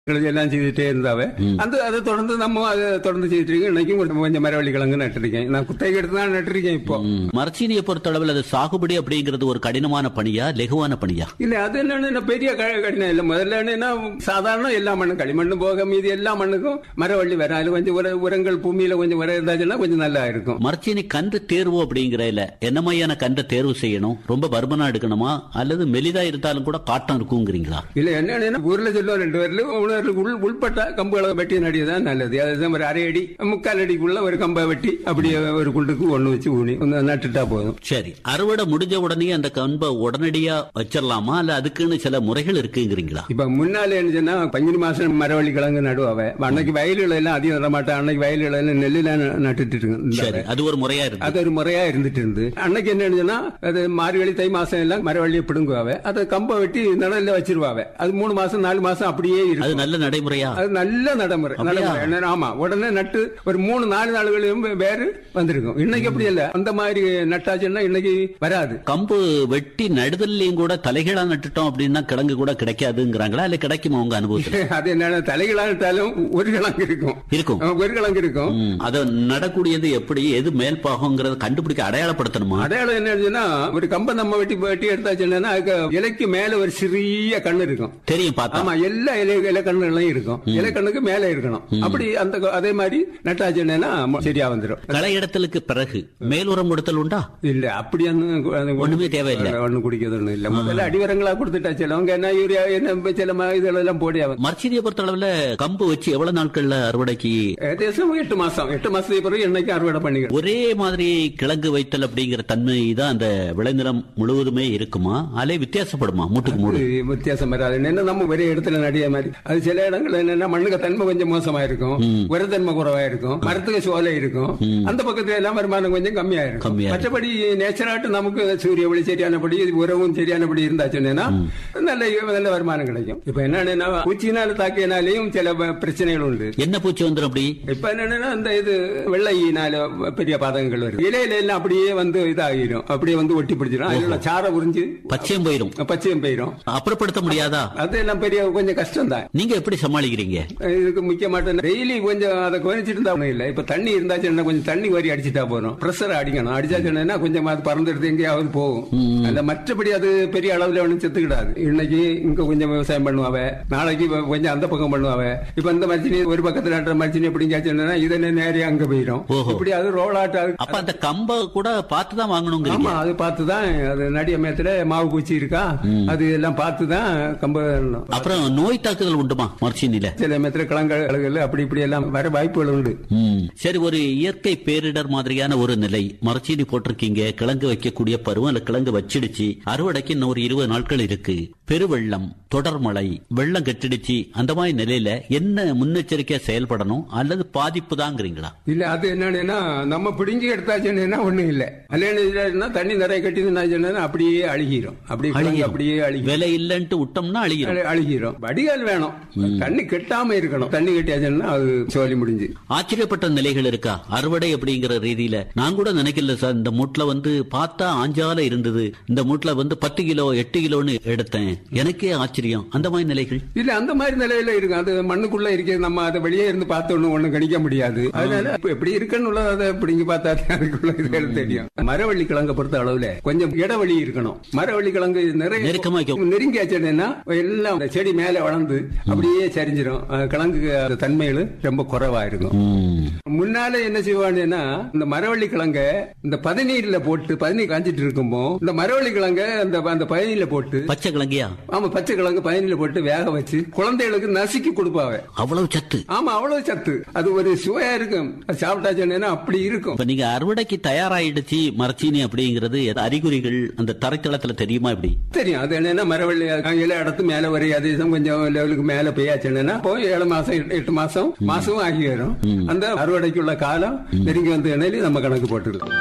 எல்லாம் செய்துட்டே இருந்தாவே அந்த அதை தொடர்ந்து நம்ம அதை தொடர்ந்து செய்துட்டு இருக்கோம் இன்னைக்கும் ஒரு கொஞ்சம் மரவள்ளி கிழங்கு நட்டிருக்கேன் நான் குத்தகை எடுத்து தான் நட்டிருக்கேன் இப்போ ம். மரச்சீனியை பொறுத்தளவில் அது சாகுபடி அப்படிங்கிறது ஒரு கடினமான பணியா லெகுவான பணியா இல்ல அது என்னன்னு பெரிய க- கடினம் இல்ல முதல்ல என்னன்னா சாதாரண எல்லா மண்ணும் களிமண்ணு போக மீதி எல்லா மண்ணுக்கும் மரவள்ளி வர அதுல கொஞ்சம் உர உரங்கள் பூமியில கொஞ்சம் உரம் இருந்தாச்சுன்னா கொஞ்சம் நல்லா இருக்கும் மரச்சீனி கன்று தேர்வு அப்படிங்கிறதுல என்ன மாதிரியான கன்றை தேர்வு செய்யணும் ரொம்ப பருமனா எடுக்கணுமா அல்லது மெலிதா இருந்தாலும் கூட காட்டம் இருக்குங்கிறீங்களா இல்ல என்னன்னா ஊர்ல சொல்லுவோம் ரெண்டு பேர்ல உணர்வு உள் உள்பட்ட கம்புகளை வெட்டி நடிகதான் நல்லது அதுதான் ஒரு அரை அடி முக்கால் அடிக்குள்ள ஒரு கம்பை வெட்டி அப்படியே ஒரு குண்டுக்கு ஒண்ணு வச்சு ஊனி ஒண்ணு நட்டுட்டா போதும் சரி அறுவடை முடிஞ்ச உடனே அந்த கன்பை உடனடியா வச்சிடலாமா அல்ல அதுக்குன்னு சில முறைகள் இருக்குங்கிறீங்களா இப்ப முன்னால என்ன சொன்னா பங்குனி மாசம் மரவள்ளி கிழங்கு நடுவாவ அன்னைக்கு வயல்கள் எல்லாம் அதிகம் நட மாட்டேன் அன்னைக்கு வயல்கள் எல்லாம் நெல்லுலாம் நட்டுட்டு இருக்கு சரி அது ஒரு முறையா இருக்கு அது ஒரு முறையா இருந்துட்டு இருந்து அன்னைக்கு என்ன சொன்னா அது மார்கழி தை மாசம் எல்லாம் மரவள்ளியை பிடுங்குவாவ அதை கம்பை வெட்டி நிழல்ல வச்சிருவாவ அது மூணு மாசம் நாலு மாசம் அப்படியே அது இருக்கும் நல்ல நடைமுறையா அது நல்ல நடைமுறை நடைமுறை என்ன, ஆமா உடனே நட்டு ஒரு மூணு நாலு நாளுகளையும் வேறு வந்திருக்கும் இன்னைக்கு அப்படி இல்ல அந்த மாதிரி நட்டாச்சுன்னா இன்னைக்கு வராது கம்பு வெட்டி நடுதல்லையும் கூட தலைகீழா நட்டுட்டோம் அப்படின்னா கிழங்கு கூட கிடைக்காதுங்கிறாங்களா இல்ல கிடைக்குமா உங்க அனுபவத்துல அது என்ன தலைகளாட்டாலும் ஒரு கிழங்கு இருக்கும் இருக்கும் ஆ, ஒரு கிழங்கு இருக்கும் ம், அத நடக்கூடியது எப்படி எது மேல் பாகங்கிறத கண்டுபிடிக்க அடையாளப்படுத்தணுமா அடையாளம் என்னன்னா ஒரு கம்பை நம்ம வெட்டி வெட்டி எடுத்தாச்சுன்னா அதுக்கு இலைக்கு மேல ஒரு சிறிய கண்ணு இருக்கும் தெரியும் பார்த்தா ஆமா எல்லா இலை இலை கண்ணுகளையும் இருக்கும் இலை கண்ணுக்கு மேல இருக்கணும் அப்படி அந்த அதே மாதிரி நட்டாச்சுன்னா சரியா வந்துடும் களை இடத்தலுக்கு பிறகு மேலுரம் கொடுத்தல் உண்டா இல்ல அப்படி அந்த ஒண்ணுமே தேவையில்லை. ஒண்ணு குடிக்கிறது ஒண்ணும் இல்ல முதல்ல அடிவரங்களா கொடுத்துட்டா சிலவங்க என்ன யூரியா என்ன சில ம- இதெல்லாம் போடி ஆகும் மர்ச்சீனியை பொறுத்த அளவுல கம்பு வச்சு எவ்வளவு நாட்கள்ல அறுவடைக்கு ஏகദേശம் எட்டு மாசம் எட்டு மாசத்துக்கு பிறகு என்னைக்கு அறுவடை பண்ணிக்கிறோம் ஒரே மாதிரி கிழங்கு வைத்தல் அப்படிங்கிற தன்மை தான் அந்த விளைநிலம் முழுவதுமே இருக்குமா அலே வித்தியாசப்படுமா மூட்டுக்கு மூடு இது வித்தியாசம் வராது என்ன நம்ம ஒரே இடத்துல நடிக மாதிரி அது சில இடங்கள்ல என்னன்னா மண்ணுக்கு தன்மை கொஞ்சம் மோசமா இருக்கும் உரத்தன்மை குறைவா இருக்கும் மரத்துக்கு சோலை இருக்கும் அந்த பக்கத்துல எல்லாம் வருமானம் கொஞ்சம் கம்மியா இருக்கும் கம்மியா இருக்கும். மற்றபடி நேச்சராட்டு நமக்கு சூரிய ஒளி சரியானபடி உரவும் சரியானபடி இருந்தாச்சுன்னா நல்ல நல்ல வருமானம் கிடைக்கும் இப்ப என்னன்னா பூச்சினால தாக்கியனாலையும் சில ப- பிரச்சனைகள் உண்டு என்ன பூச்சி வந்துடும் அப்படி இப்ப என்னன்னா இந்த இது வெள்ளையினால பெரிய பாதகங்கள் வருது இலையில எல்லாம் அப்படியே வந்து இதாகிரும் அப்படியே வந்து ஒட்டி பிடிச்சிடும் அதுல உள்ள சாரை உறிஞ்சு பச்சையம் போயிரும் பச்சையும் போயிரும் அப்புறப்படுத்த முடியாதா அதெல்லாம் பெரிய கொஞ்சம் கஷ்டம் தான் நீங்க எப்படி சமாளிக்கிறீங்க இதுக்கு முக்கியமாட்ட டெய்லி கொஞ்சம் அதை குறைச்சிட்டு இருந்தா ஒண்ணும் இல்ல இப்ப தண்ணி இருந்தாச்சுன்னா கொஞ்சம் தண்ணி வரி அடிச்சுட்டா போறோம் ப்ரெஷர் அடிக்கணும் அடிச்சாச்சுன்னா கொஞ்சம் அது பறந்துடுது எங்கேயாவது போகும் அந்த மற்றபடி அது பெரிய அளவுல ஒன்றும் செத்துக்கிடாது இன்னைக்கு இங்க கொஞ்சம் விவசாயம் பண்ணுவாவ நாளைக்கு வ- கொஞ்சம் அந்த பக்கம் பண்ணுவாவ இப்ப இந்த மச்சினி ஒரு பக்கத்துல நட்டுற மச்சினி எப்படிங்காச்சுன்னா இதை நேரே அங்க போயிடும் ஓஹோ. இப்படி அது ரோல் ஆட் அப்ப அந்த கம்ப கூட பார்த்து தான் வாங்கணுங்கிறீங்க ஆமா அது பார்த்து தான் அது நடிக மேத்துல மாவு பூச்சி இருக்கா அது எல்லாம் பார்த்து தான் கம்ப நடணும். அப்புறம் நோய் தாக்குதல் உண்டுமா மர்ச்சீனில சில மேத்துல கிழங்குகள் அப்படி இப்படி எல்லாம் வர வாய்ப்புகள் உண்டு ம். சரி ஒரு இயற்கை பேரிடர் மாதிரியான ஒரு நிலை மரச்சீனி போட்டிருக்கீங்க கிழங்கு வைக்கக்கூடிய பருவம் அல்ல கிழங்கு வச்சிடுச்சு அறுவடைக்கு இன்னும் ஒரு இருபது நாட்கள் இருக்கு பெருவெள்ளம் தொடர்மழை வெள்ளம் கட்டிடுச்சு அந்த மாதிரி நிலையில என்ன முன்னெச்சரிக்கையா செயல்படணும் அல்லது பாதிப்பு தாங்கிறீங்களா இல்ல அது என்னன்னா நம்ம பிடுங்கி எடுத்தாச்சுன்னா ஒண்ணும் இல்ல இல்லைன்னா தண்ணி நிறைய கட்டினா அப்படியே அழுகிரும் அப்படியே கிழங்கு அப்படியே அழுகி விலை இல்லைன்ட்டு விட்டோம்னா அழிகிறோம் அழு- அழுகிரும் வடிகால் வேணும் தண்ணி கெட்டாம இருக்கணும் தண்ணி கட்டியாச்சுன்னா அது சோழி முடிஞ்சு ஆச்சரியப்பட்ட நிலைகள் இருக்கா அறுவடை அப்படிங்கிற ரீதியில நான் கூட நினைக்கல சார் இந்த மூட்ல வந்து பார்த்தா ஆஞ்சால இருந்தது இந்த மூட்ல வந்து பத்து கிலோ எட்டு கிலோன்னு எடுத்தேன் எனக்கே ஆச்சரியம் அந்த மாதிரி நிலைகள் இல்ல அந்த மாதிரி நிலையில இருக்கு அது மண்ணுக்குள்ள இருக்கிறது நம்ம அதை வெளியே இருந்து பார்த்தோன்னு ஒண்ணும் கணிக்க முடியாது அதனால இப்ப எப்படி இருக்குன்னு உள்ளது அதை பிடிங்கி பார்த்தா தான் அதுக்குள்ள இது தெரியும் மரவள்ளி கிழங்க பொறுத்த அளவுல கொஞ்சம் இடைவெளி இருக்கணும் மரவள்ளி கிழங்கு நிறைய நெருக்கமா வைக்க- நெருங்கியாச்சுன்னா எல்லாம் அந்த செடி மேல வளர்ந்து அப்படியே சரிஞ்சிரும் அஹ் கிழங்கு அந்த தன்மைகள் ரொம்ப குறைவா இருக்கும் ம். முன்னால என்ன செய்வாங்கன்னா இந்த மரவள்ளி கிழங்க இந்த பதநீர்ல போட்டு பதநீர் காஞ்சிட்டு இருக்கும்போ இந்த மரவள்ளி கிழங்க அந்த அந்த பதநீர்ல போட்டு பச்சை கிழங்கியா ஆமா பச்சை கிழங்கு பதநீர்ல போட்டு வேக வச்சு குழந்தைகளுக்கு நசுக்கி கொடுப்பாவ அவ்வளவு சத்து ஆமா அவ்வளவு சத்து அது ஒரு சுவையா இருக்கும் அது சாப்பிட்டாச்சுன்னா அப்படி இருக்கும் இப்ப நீங்க அறுவடைக்கு தயாராயிடுச்சு மரச்சீனி அப்படிங்கிறது எது அறிகுறிகள் அந்த தரைத்தளத்துல தெரியுமா இப்படி தெரியும் அது என்னன்னா மரவள்ளி அஹ், எல்லா இடத்து மேல ஒரு அதிகம் கொஞ்சம் லெவலுக்கு மேல பெய்யாச்சுன்னா இப்போ ஏழு மாசம் எட்டு- எட்டு மாசம் மாசமும் ஆகி வரும் அந்த அறுவடைக்குள்ள காலம் நெருங்கி வந்து இணையில நம்ம கணக்கு போட்டுக்கலாம்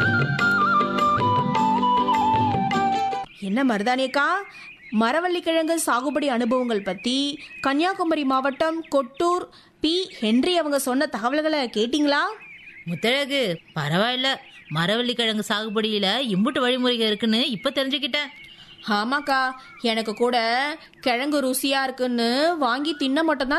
என்ன மருதானியக்கா மரவள்ளி கிழங்கு சாகுபடி அனுபவங்கள் பத்தி கன்னியாகுமரி மாவட்டம் கொட்டூர் பி ஹென்றி அவங்க சொன்ன தகவல்களை கேட்டிங்களா முத்தழகு பரவாயில்ல மரவள்ளி கிழங்கு சாகுபடியில இம்புட்டு வழிமுறைகள் இருக்குன்னு இப்ப தெரிஞ்சுக்கிட்டேன் ஆமாக்கா எனக்கு கூட கிழங்கு ருசியா இருக்குன்னு வாங்கி தின்ன மட்டும்